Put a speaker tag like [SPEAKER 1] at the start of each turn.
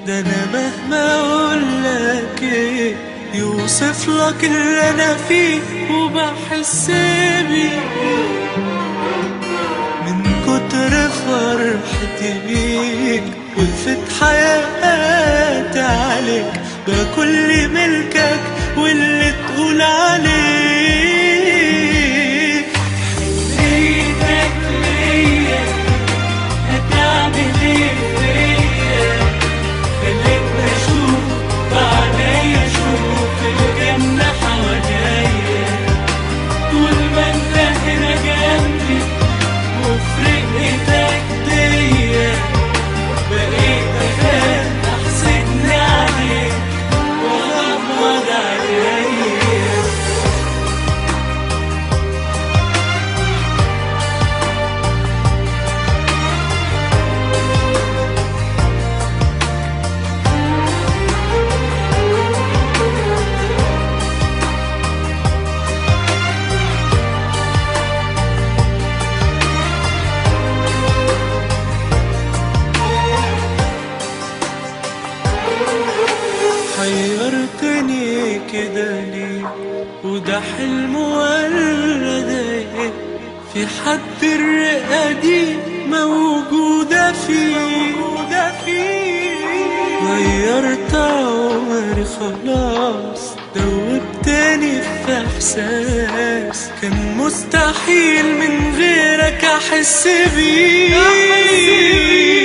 [SPEAKER 1] ده انا مهما اقولك ايه يوصف لك اللي انا فيه وبحس بيه من كتر فرحتي بيك وقفت حياتي عليك بكل ملكك واللي تقول عليه حنيتك ليا هتعمل ايه فيا خليتني اشوف بعينيا اشوف الجنة حواليا طول ما انت هنا جنبي وفي رقتك ديا بقيت اخاف احسدني عليك واغمض عينيا حيرتني كده ليه وده حلم ولا ده ايه في حد الرئة دي موجودة فيه موجودة فيه غيرت عمري خلاص دوبتني في احساس كان مستحيل من غيرك احس بيه